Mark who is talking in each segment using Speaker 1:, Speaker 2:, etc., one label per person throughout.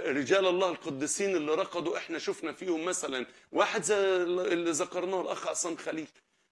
Speaker 1: رجال الله القديسين اللي رقدوا احنا شفنا فيهم مثلا واحد زي اللي ذكرناه الاخ عصام خليل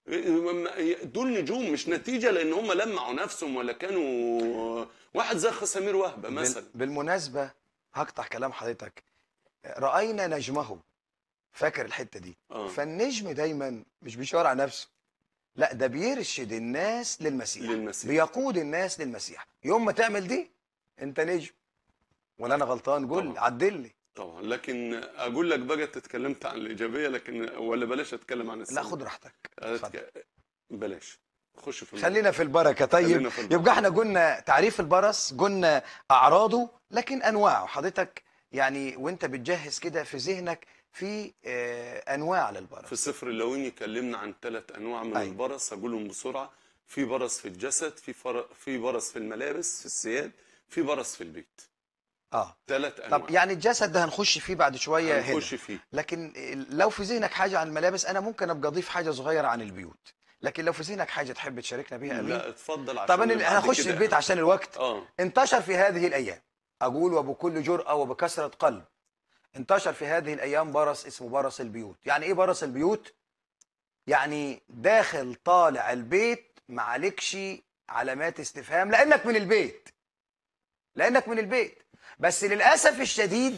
Speaker 1: دول نجوم مش نتيجه لان هم لمعوا نفسهم ولا كانوا واحد زي أخ سمير وهبه
Speaker 2: بال-
Speaker 1: مثلا
Speaker 2: بالمناسبه هقطع كلام حضرتك راينا نجمه فاكر الحته دي
Speaker 1: اه
Speaker 2: فالنجم دايما مش بيشاور على نفسه لا ده بيرشد الناس للمسيح
Speaker 1: للمسيح
Speaker 2: بيقود الناس للمسيح يوم ما تعمل دي انت نجم ولا انا غلطان قول
Speaker 1: طبعا.
Speaker 2: عدل لي
Speaker 1: طبعا لكن اقول لك بقى أنت اتكلمت عن الايجابيه لكن ولا بلاش اتكلم عن
Speaker 2: لا
Speaker 1: السلبيه
Speaker 2: خد راحتك اتفضل.
Speaker 1: أتك... بلاش خش في الموضوع.
Speaker 2: خلينا في البركه طيب
Speaker 1: خلينا في البركة.
Speaker 2: يبقى احنا قلنا تعريف البرص قلنا اعراضه لكن انواعه حضرتك يعني وانت بتجهز كده في ذهنك في آه، انواع للبرص
Speaker 1: في سفر اللوين يكلمنا عن ثلاث انواع من
Speaker 2: أيوة.
Speaker 1: البرص هقولهم بسرعه في برص في الجسد في فر... في برص في الملابس في الثياب في برص في البيت
Speaker 2: اه
Speaker 1: ثلاث انواع
Speaker 2: طب يعني الجسد ده هنخش فيه بعد شويه هنا
Speaker 1: هنخش فيه
Speaker 2: لكن لو في ذهنك حاجه عن الملابس انا ممكن ابقى اضيف حاجه صغيره عن البيوت لكن لو في ذهنك حاجه تحب تشاركنا بيها امين
Speaker 1: لا اتفضل عشان
Speaker 2: طب انا
Speaker 1: بعد
Speaker 2: هنخش
Speaker 1: كده-
Speaker 2: البيت عشان الوقت
Speaker 1: اه
Speaker 2: انتشر في هذه الايام اقول وبكل جرأه وبكثره قلب انتشر في هذه الايام برص اسمه برص البيوت يعني ايه برص البيوت يعني داخل طالع البيت ما عليكش علامات استفهام لانك من البيت لانك من البيت بس للاسف الشديد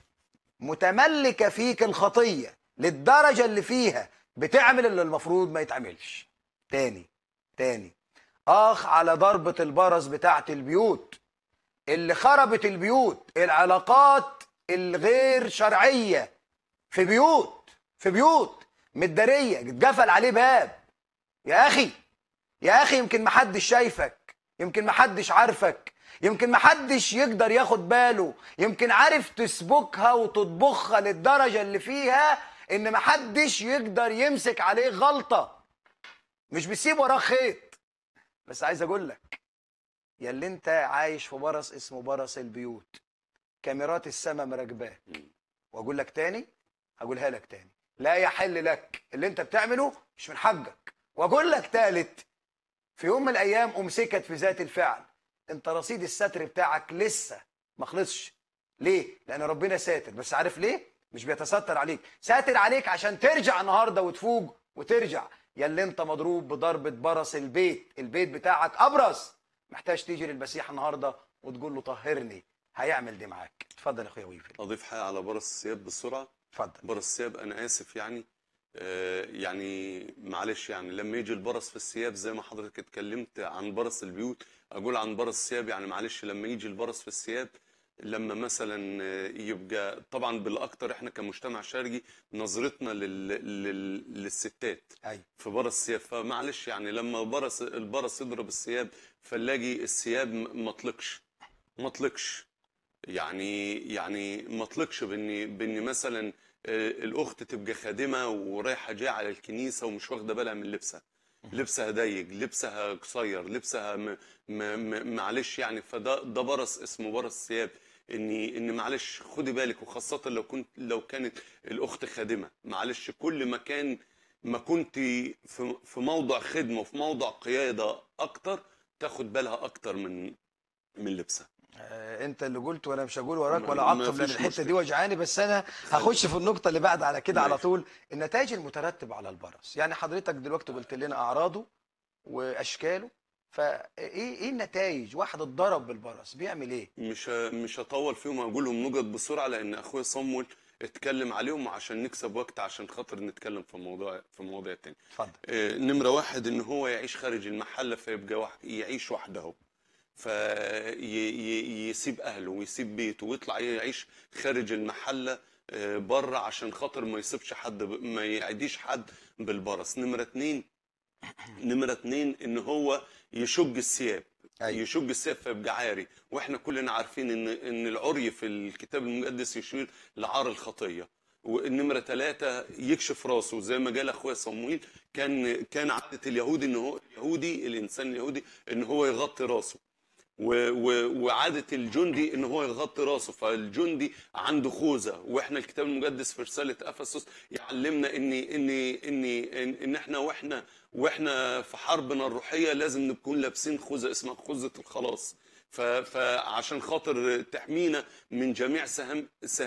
Speaker 2: متملكه فيك الخطيه للدرجه اللي فيها بتعمل اللي المفروض ما يتعملش تاني تاني اخ على ضربه البرص بتاعت البيوت اللي خربت البيوت العلاقات الغير شرعيه في بيوت في بيوت متداريه اتقفل عليه باب يا اخي يا اخي يمكن محدش شايفك يمكن محدش عارفك يمكن محدش يقدر ياخد باله يمكن عارف تسبكها وتطبخها للدرجه اللي فيها ان محدش يقدر يمسك عليه غلطه مش بيسيب وراه خيط بس عايز اقول لك يا اللي انت عايش في برص اسمه برص البيوت كاميرات السماء مراقباك واقول لك تاني هقولها لك تاني لا يحل لك اللي انت بتعمله مش من حقك واقول لك تالت في يوم من الايام امسكت في ذات الفعل انت رصيد الستر بتاعك لسه ما خلصش ليه لان ربنا ساتر بس عارف ليه مش بيتستر عليك ساتر عليك عشان ترجع النهارده وتفوق وترجع يا اللي انت مضروب بضربه برص البيت البيت بتاعك ابرص محتاج تيجي للمسيح النهارده وتقول له طهرني هيعمل دي معاك اتفضل يا اخويا ويفل
Speaker 1: اضيف حاجه على برص الثياب بسرعه
Speaker 2: اتفضل
Speaker 1: برص الثياب انا اسف يعني آه يعني معلش يعني لما يجي البرص في الثياب زي ما حضرتك اتكلمت عن برص البيوت اقول عن برص الثياب يعني معلش لما يجي البرص في الثياب لما مثلا آه، يبقى طبعا بالاكتر احنا كمجتمع شرقي نظرتنا لل... لل... للستات
Speaker 2: ايوه
Speaker 1: في برص الثياب فمعلش يعني لما برص البرص يضرب الثياب فنلاقي الثياب م- ما طلقش ما طلقش يعني يعني ما طلقش بان بان مثلا آه، الاخت تبقى خادمه ورايحه جايه على الكنيسه ومش واخده بالها من لبسها لبسها ضيق لبسها قصير لبسها م... م... م... معلش يعني فده ده برص اسمه برص ثياب اني ان معلش خدي بالك وخاصه لو كنت لو كانت الاخت خادمه معلش كل ما كان ما كنت في في موضع خدمه وفي موضع قياده اكتر تاخد بالها اكتر من من لبسها
Speaker 2: آه، انت اللي قلت وانا مش هقول وراك
Speaker 1: ما-
Speaker 2: ولا
Speaker 1: ما
Speaker 2: اعقب لان
Speaker 1: فيش
Speaker 2: الحته
Speaker 1: مشكلة.
Speaker 2: دي وجعاني بس انا هخش في النقطه اللي بعد على كده على
Speaker 1: ماشي.
Speaker 2: طول النتائج المترتبه على البرص يعني حضرتك دلوقتي قلت لنا اعراضه واشكاله فايه ايه النتائج واحد اتضرب بالبرص بيعمل ايه
Speaker 1: مش ه- مش هطول فيهم هقولهم نقط بسرعه لان اخويا صمول اتكلم عليهم وعشان نكسب وقت عشان خاطر نتكلم في موضوع في مواضيع تاني
Speaker 2: اتفضل
Speaker 1: آه، نمرة واحد ان هو يعيش خارج المحلة فيبقى واحد يعيش وحده فيسيب اهله ويسيب بيته ويطلع يعيش خارج المحلة آه، بره عشان خاطر ما يصيبش حد ب- ما يعديش حد بالبرص نمرة اتنين نمرة اتنين ان هو يشج الثياب
Speaker 2: أيوة.
Speaker 1: يشج الثياب فيبقى عاري واحنا كلنا عارفين ان ان العري في الكتاب المقدس يشير لعار الخطيه والنمره ثلاثة يكشف راسه زي ما قال اخويا صمويل كان كان عاده اليهود ان هو اليهودي الانسان اليهودي ان هو يغطي راسه و- و- وعاده الجندي ان هو يغطي راسه فالجندي عنده خوذه واحنا الكتاب المقدس في رساله افسس يعلمنا ان ان ان ان, إن احنا واحنا واحنا في حربنا الروحيه لازم نكون لابسين خوذه اسمها خوذه الخلاص ف- فعشان خاطر تحمينا من جميع سهم